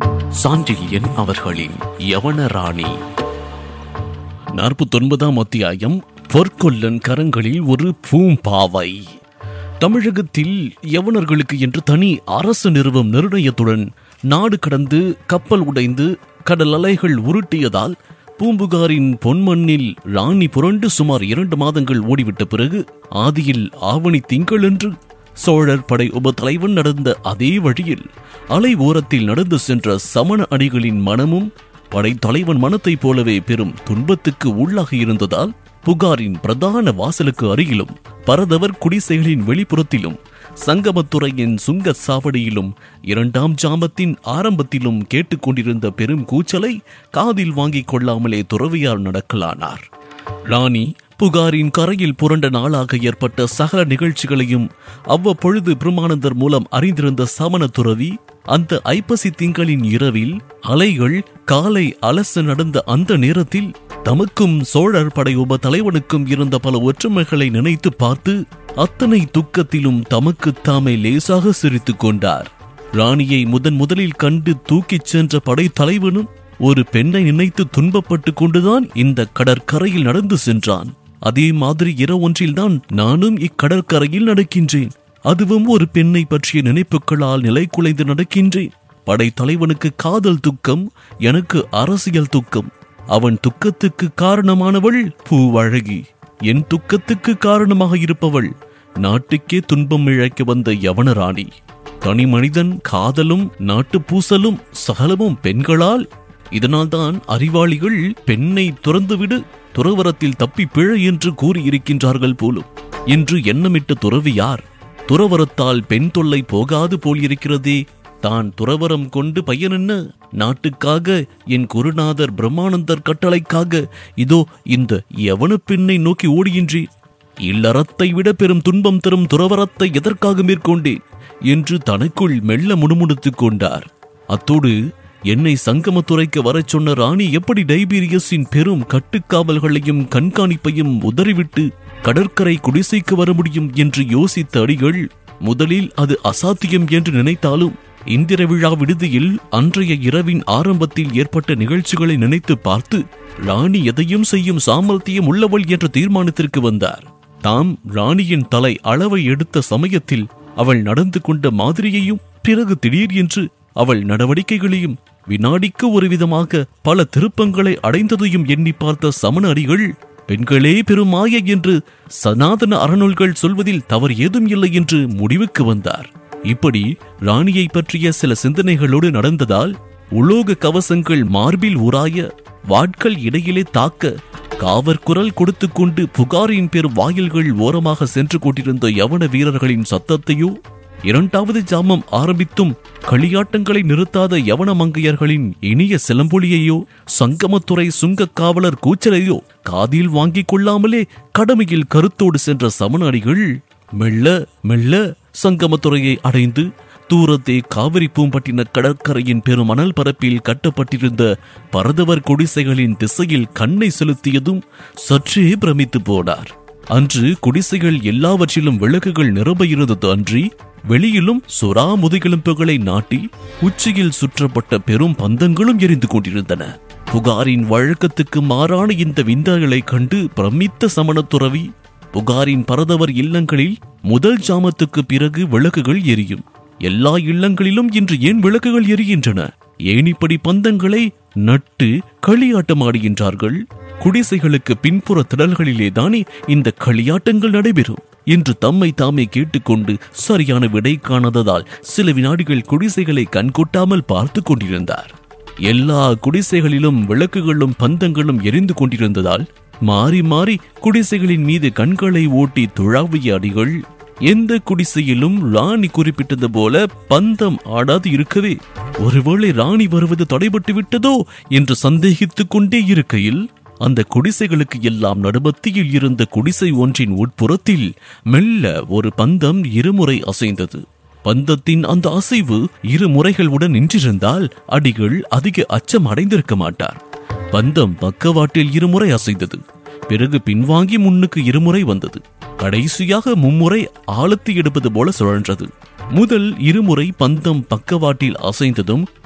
சாண்டில்யன் அவர்களின் யவனராணி நாற்பத்தொன்பதாம் அத்தியாயம் பொற்கொல்லன் கரங்களில் ஒரு பூம்பாவை தமிழகத்தில் யவனர்களுக்கு என்று தனி அரசு நிறுவம் நிர்ணயத்துடன் நாடு கடந்து கப்பல் உடைந்து கடல் அலைகள் உருட்டியதால் பூம்புகாரின் பொன்மண்ணில் ராணி புரண்டு சுமார் இரண்டு மாதங்கள் ஓடிவிட்ட பிறகு ஆதியில் ஆவணி திங்களன்று சோழர் படை உப தலைவன் நடந்த அதே வழியில் அலை ஓரத்தில் நடந்து சென்ற சமண அடிகளின் மனமும் படைத்தலைவன் மனத்தைப் போலவே பெரும் துன்பத்துக்கு உள்ளாகி இருந்ததால் புகாரின் பிரதான வாசலுக்கு அருகிலும் பரதவர் குடிசைகளின் வெளிப்புறத்திலும் சங்கமத்துறையின் சுங்க சாவடியிலும் இரண்டாம் ஜாமத்தின் ஆரம்பத்திலும் கேட்டுக்கொண்டிருந்த பெரும் கூச்சலை காதில் வாங்கிக் கொள்ளாமலே துறவியார் நடக்கலானார் ராணி புகாரின் கரையில் புரண்ட நாளாக ஏற்பட்ட சகல நிகழ்ச்சிகளையும் அவ்வப்பொழுது பிரம்மானந்தர் மூலம் அறிந்திருந்த சமண துறவி அந்த ஐப்பசி திங்களின் இரவில் அலைகள் காலை அலச நடந்த அந்த நேரத்தில் தமக்கும் சோழர் படை உப தலைவனுக்கும் இருந்த பல ஒற்றுமைகளை நினைத்து பார்த்து அத்தனை துக்கத்திலும் தமக்கு தாமே லேசாக சிரித்துக் கொண்டார் ராணியை முதன் முதலில் கண்டு தூக்கிச் சென்ற படை தலைவனும் ஒரு பெண்ணை நினைத்து துன்பப்பட்டு கொண்டுதான் இந்த கடற்கரையில் நடந்து சென்றான் அதே மாதிரி இரவொன்றில்தான் நானும் இக்கடற்கரையில் நடக்கின்றேன் அதுவும் ஒரு பெண்ணை பற்றிய நினைப்புகளால் நிலை குலைந்து நடக்கின்றேன் படைத்தலைவனுக்கு காதல் துக்கம் எனக்கு அரசியல் துக்கம் அவன் துக்கத்துக்கு காரணமானவள் பூவழகி என் துக்கத்துக்கு காரணமாக இருப்பவள் நாட்டுக்கே துன்பம் இழைக்க வந்த யவனராணி தனி மனிதன் காதலும் நாட்டு பூசலும் சகலமும் பெண்களால் இதனால்தான் அறிவாளிகள் பெண்ணை துறந்துவிடு துறவரத்தில் தப்பி பிழை என்று கூறியிருக்கின்றார்கள் போலும் என்று எண்ணமிட்ட துறவி யார் துறவரத்தால் பெண் தொல்லை போகாது போல் இருக்கிறதே தான் துறவரம் கொண்டு பயனென்ன நாட்டுக்காக என் குருநாதர் பிரம்மானந்தர் கட்டளைக்காக இதோ இந்த யவன பெண்ணை நோக்கி ஓடுகின்றேன் இல்லறத்தை விட பெரும் துன்பம் தரும் துறவரத்தை எதற்காக மேற்கொண்டேன் என்று தனக்குள் மெல்ல முணுமுணுத்துக் கொண்டார் அத்தோடு என்னை சங்கமத்துறைக்கு வரச் சொன்ன ராணி எப்படி டைபீரியஸின் பெரும் கட்டுக்காவல்களையும் கண்காணிப்பையும் உதறிவிட்டு கடற்கரை குடிசைக்கு வர முடியும் என்று யோசித்த அடிகள் முதலில் அது அசாத்தியம் என்று நினைத்தாலும் இந்திர விழா விடுதியில் அன்றைய இரவின் ஆரம்பத்தில் ஏற்பட்ட நிகழ்ச்சிகளை நினைத்து பார்த்து ராணி எதையும் செய்யும் சாமர்த்தியம் உள்ளவள் என்ற தீர்மானத்திற்கு வந்தார் தாம் ராணியின் தலை அளவை எடுத்த சமயத்தில் அவள் நடந்து கொண்ட மாதிரியையும் பிறகு திடீர் என்று அவள் நடவடிக்கைகளையும் வினாடிக்கு ஒரு விதமாக பல திருப்பங்களை அடைந்ததையும் எண்ணி பார்த்த சமண அடிகள் பெண்களே பெரும் மாயை என்று சனாதன அறநூல்கள் சொல்வதில் தவறு ஏதும் இல்லை என்று முடிவுக்கு வந்தார் இப்படி ராணியை பற்றிய சில சிந்தனைகளோடு நடந்ததால் உலோக கவசங்கள் மார்பில் உராய வாட்கள் இடையிலே தாக்க காவற்குரல் கொடுத்து கொண்டு புகாரின் பெரும் வாயில்கள் ஓரமாக சென்று கொண்டிருந்த யவன வீரர்களின் சத்தத்தையோ இரண்டாவது ஜாமம் ஆரம்பித்தும் களியாட்டங்களை நிறுத்தாத யவன மங்கையர்களின் இனிய சிலம்பொலியையோ சங்கமத்துறை சுங்கக் காவலர் கூச்சலையோ காதில் வாங்கிக் கொள்ளாமலே கடமையில் கருத்தோடு சென்ற சமணடிகள் மெல்ல மெல்ல சங்கமத்துறையை அடைந்து தூரத்தே காவிரி பூம்பட்டின கடற்கரையின் பெரும் மணல் பரப்பில் கட்டப்பட்டிருந்த பரதவர் குடிசைகளின் திசையில் கண்ணை செலுத்தியதும் சற்றே பிரமித்து போனார் அன்று குடிசைகள் எல்லாவற்றிலும் விளக்குகள் நிரம்ப இருந்தது அன்றி வெளியிலும் சுறா முதுகெலும்புகளை நாட்டி உச்சியில் சுற்றப்பட்ட பெரும் பந்தங்களும் எரிந்து கொண்டிருந்தன புகாரின் வழக்கத்துக்கு மாறான இந்த விந்தைகளை கண்டு பிரமித்த சமணத் துறவி புகாரின் பரதவர் இல்லங்களில் முதல் ஜாமத்துக்கு பிறகு விளக்குகள் எரியும் எல்லா இல்லங்களிலும் இன்று ஏன் விளக்குகள் எரிகின்றன ஏன் இப்படி பந்தங்களை நட்டு களியாட்டமாடுகின்றார்கள் குடிசைகளுக்கு பின்புற திடல்களிலே தானே இந்த களியாட்டங்கள் நடைபெறும் என்று தம்மை தாமே கேட்டுக்கொண்டு சரியான விடை காணாததால் சில வினாடிகள் குடிசைகளை கண்கொட்டாமல் பார்த்து கொண்டிருந்தார் எல்லா குடிசைகளிலும் விளக்குகளும் பந்தங்களும் எரிந்து கொண்டிருந்ததால் மாறி மாறி குடிசைகளின் மீது கண்களை ஓட்டி துழாவிய அடிகள் எந்த குடிசையிலும் ராணி குறிப்பிட்டது போல பந்தம் ஆடாது இருக்கவே ஒருவேளை ராணி வருவது தடைபட்டு விட்டதோ என்று சந்தேகித்துக் கொண்டே இருக்கையில் அந்த குடிசைகளுக்கு எல்லாம் நடுமத்தியில் இருந்த குடிசை ஒன்றின் உட்புறத்தில் மெல்ல ஒரு பந்தம் இருமுறை அசைந்தது பந்தத்தின் அந்த அசைவு இரு முறைகளுடன் நின்றிருந்தால் அடிகள் அதிக அச்சம் அடைந்திருக்க மாட்டார் பந்தம் பக்கவாட்டில் இருமுறை அசைந்தது பிறகு பின்வாங்கி முன்னுக்கு இருமுறை வந்தது கடைசியாக மும்முறை ஆழத்து எடுப்பது போல சுழன்றது முதல் இருமுறை பந்தம் பக்கவாட்டில் அசைந்ததும்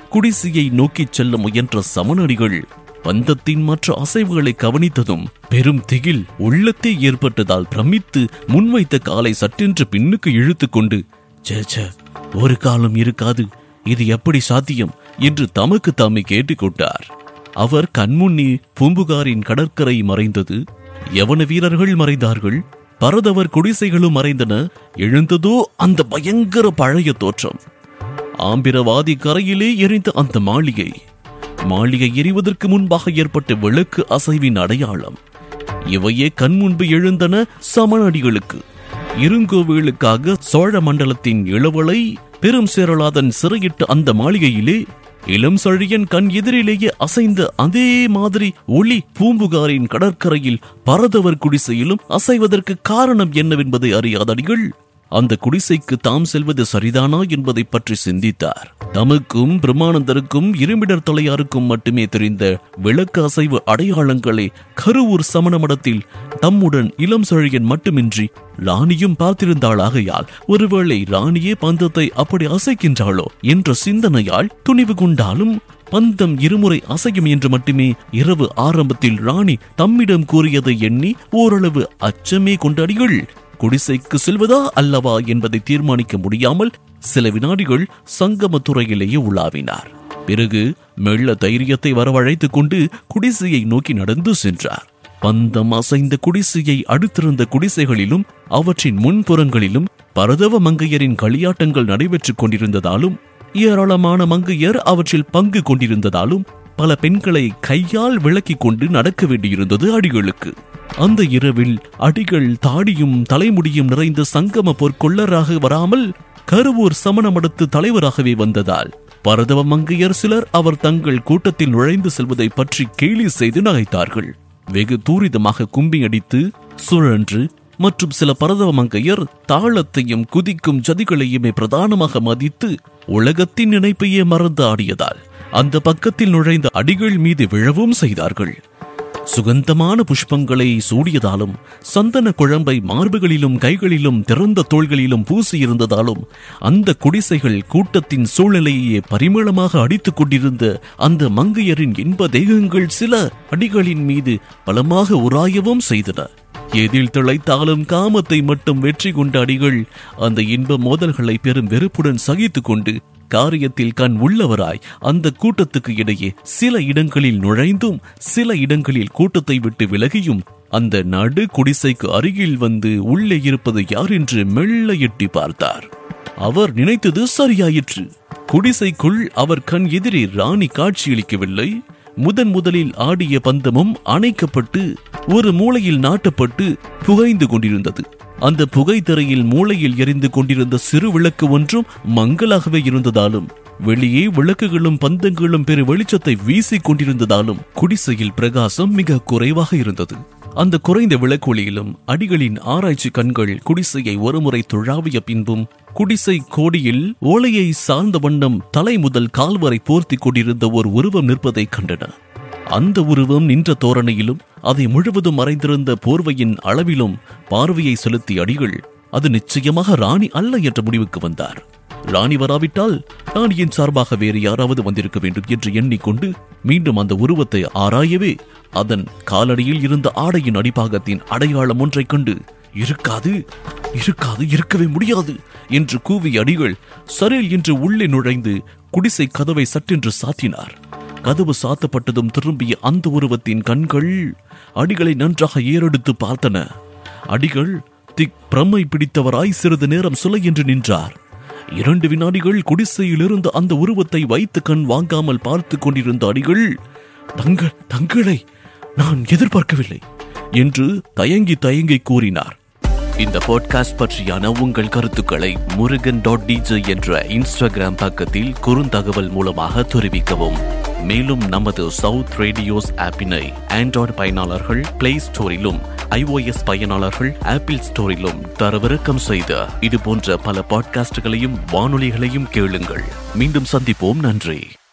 குடிசையை நோக்கிச் செல்ல முயன்ற சமணடிகள் பந்தத்தின் மற்ற அசைவுகளை கவனித்ததும் பெரும் திகில் உள்ளத்தே ஏற்பட்டதால் பிரமித்து முன்வைத்த காலை சட்டென்று பின்னுக்கு இழுத்துக் கொண்டு சேச்ச ஒரு காலம் இருக்காது இது எப்படி சாத்தியம் என்று தமக்கு தாமே கேட்டுக்கொண்டார் அவர் கண்முன்னே பூம்புகாரின் கடற்கரை மறைந்தது யவன வீரர்கள் மறைந்தார்கள் பரதவர் குடிசைகளும் மறைந்தன எழுந்ததோ அந்த பயங்கர பழைய தோற்றம் ஆம்பிரவாதி கரையிலே எரிந்த அந்த மாளிகை மாளிகை எரிவதற்கு முன்பாக ஏற்பட்ட விளக்கு அசைவின் அடையாளம் இவையே கண்முன்பு எழுந்தன சமணடிகளுக்கு இருங்கோவிலுக்காக சோழ மண்டலத்தின் இளவலை பெரும் சேரலாதன் சிறையிட்ட அந்த மாளிகையிலே இளம் சழியன் கண் எதிரிலேயே அசைந்த அதே மாதிரி ஒளி பூம்புகாரின் கடற்கரையில் பரதவர் குடிசையிலும் அசைவதற்கு காரணம் என்னவென்பதை அறியாத அடிகள் அந்த குடிசைக்கு தாம் செல்வது சரிதானா என்பதை பற்றி சிந்தித்தார் தமக்கும் பிரம்மானந்தருக்கும் இருமிடர் தலையாருக்கும் மட்டுமே தெரிந்த விளக்கு அசைவு அடையாளங்களை கருவூர் சமண மடத்தில் தம்முடன் இளம் சழியன் மட்டுமின்றி ராணியும் பார்த்திருந்தாளாகையால் ஒருவேளை ராணியே பந்தத்தை அப்படி அசைக்கின்றாளோ என்ற சிந்தனையால் துணிவு கொண்டாலும் பந்தம் இருமுறை அசையும் என்று மட்டுமே இரவு ஆரம்பத்தில் ராணி தம்மிடம் கூறியதை எண்ணி ஓரளவு அச்சமே கொண்டாடிகள் குடிசைக்கு செல்வதா அல்லவா என்பதை தீர்மானிக்க முடியாமல் சில வினாடிகள் சங்கமத்துறையிலேயே உலாவினார் பிறகு மெல்ல தைரியத்தை வரவழைத்துக் கொண்டு குடிசையை நோக்கி நடந்து சென்றார் பந்தம் அசைந்த குடிசையை அடுத்திருந்த குடிசைகளிலும் அவற்றின் முன்புறங்களிலும் பரதவ மங்கையரின் களியாட்டங்கள் நடைபெற்றுக் கொண்டிருந்ததாலும் ஏராளமான மங்கையர் அவற்றில் பங்கு கொண்டிருந்ததாலும் பல பெண்களை கையால் விளக்கிக் கொண்டு நடக்க வேண்டியிருந்தது அடிகளுக்கு அந்த இரவில் அடிகள் தாடியும் தலைமுடியும் நிறைந்த சங்கம பொற்கொள்ளராக வராமல் கருவூர் சமண மடத்து தலைவராகவே வந்ததால் பரதவ மங்கையர் சிலர் அவர் தங்கள் கூட்டத்தில் நுழைந்து செல்வதை பற்றி கேலி செய்து நகைத்தார்கள் வெகு தூரிதமாக கும்பி அடித்து சுழன்று மற்றும் சில பரதவ மங்கையர் தாளத்தையும் குதிக்கும் ஜதிகளையுமே பிரதானமாக மதித்து உலகத்தின் நினைப்பையே மறந்து ஆடியதால் அந்த பக்கத்தில் நுழைந்த அடிகள் மீது விழவும் செய்தார்கள் சுகந்தமான புஷ்பங்களை சூடியதாலும் சந்தன குழம்பை மார்புகளிலும் கைகளிலும் திறந்த தோள்களிலும் பூசியிருந்ததாலும் அந்த குடிசைகள் கூட்டத்தின் சூழ்நிலையே பரிமளமாக அடித்துக் கொண்டிருந்த அந்த மங்கையரின் இன்ப தேகங்கள் சில அடிகளின் மீது பலமாக உராயவும் செய்தன எதில் திளைத்தாலும் காமத்தை மட்டும் வெற்றி கொண்ட அடிகள் அந்த இன்ப மோதல்களை பெரும் வெறுப்புடன் சகித்துக் கொண்டு காரியத்தில் கண் உள்ளவராய் அந்த கூட்டத்துக்கு இடையே சில இடங்களில் நுழைந்தும் சில இடங்களில் கூட்டத்தை விட்டு விலகியும் அந்த நடு குடிசைக்கு அருகில் வந்து உள்ளே இருப்பது யார் என்று மெல்ல எட்டி பார்த்தார் அவர் நினைத்தது சரியாயிற்று குடிசைக்குள் அவர் கண் எதிரே ராணி காட்சியளிக்கவில்லை முதன் முதலில் ஆடிய பந்தமும் அணைக்கப்பட்டு ஒரு மூலையில் நாட்டப்பட்டு புகைந்து கொண்டிருந்தது அந்த புகைத்தரையில் மூளையில் எரிந்து கொண்டிருந்த சிறு விளக்கு ஒன்றும் மங்கலாகவே இருந்ததாலும் வெளியே விளக்குகளும் பந்தங்களும் பெரு வெளிச்சத்தை வீசிக் கொண்டிருந்ததாலும் குடிசையில் பிரகாசம் மிக குறைவாக இருந்தது அந்த குறைந்த விளக்கொளியிலும் அடிகளின் ஆராய்ச்சி கண்கள் குடிசையை ஒருமுறை துழாவிய பின்பும் குடிசை கோடியில் ஓலையை சார்ந்த வண்ணம் தலை முதல் கால் வரை போர்த்தி கொண்டிருந்த ஒரு உருவம் நிற்பதை கண்டன அந்த உருவம் நின்ற தோரணையிலும் அதை முழுவதும் மறைந்திருந்த போர்வையின் அளவிலும் பார்வையை செலுத்திய அடிகள் அது நிச்சயமாக ராணி அல்ல என்ற முடிவுக்கு வந்தார் ராணி வராவிட்டால் ராணியின் சார்பாக வேறு யாராவது வந்திருக்க வேண்டும் என்று எண்ணிக்கொண்டு மீண்டும் அந்த உருவத்தை ஆராயவே அதன் காலடியில் இருந்த ஆடையின் அடிப்பாகத்தின் அடையாளம் ஒன்றைக் கண்டு இருக்காது இருக்காது இருக்கவே முடியாது என்று கூவிய அடிகள் சரில் என்று உள்ளே நுழைந்து குடிசை கதவை சட்டென்று சாத்தினார் கதவு சாத்தப்பட்டதும் திரும்பிய அந்த உருவத்தின் கண்கள் அடிகளை நன்றாக ஏறெடுத்து பார்த்தன அடிகள் திக் பிரமை பிடித்தவராய் சிறிது நேரம் சுலை என்று நின்றார் இரண்டு வினாடிகள் குடிசையில் இருந்த அந்த உருவத்தை வைத்து கண் வாங்காமல் பார்த்து கொண்டிருந்த அடிகள் தங்கள் தங்களை நான் எதிர்பார்க்கவில்லை என்று தயங்கி தயங்கி கூறினார் இந்த பாட்காஸ்ட் பற்றியான உங்கள் கருத்துக்களை முருகன் டாட் டிஜே என்ற இன்ஸ்டாகிராம் பக்கத்தில் குறுந்தகவல் மூலமாக தெரிவிக்கவும் மேலும் நமது சவுத் ரேடியோஸ் ஆப்பினை ஆண்ட்ராய்டு பயனாளர்கள் பிளே ஸ்டோரிலும் iOS பயனாளர்கள் ஆப்பிள் ஸ்டோரிலும் தரவிறக்கம் செய்த இது போன்ற பல பாட்காஸ்டுகளையும் வானொலிகளையும் கேளுங்கள் மீண்டும் சந்திப்போம் நன்றி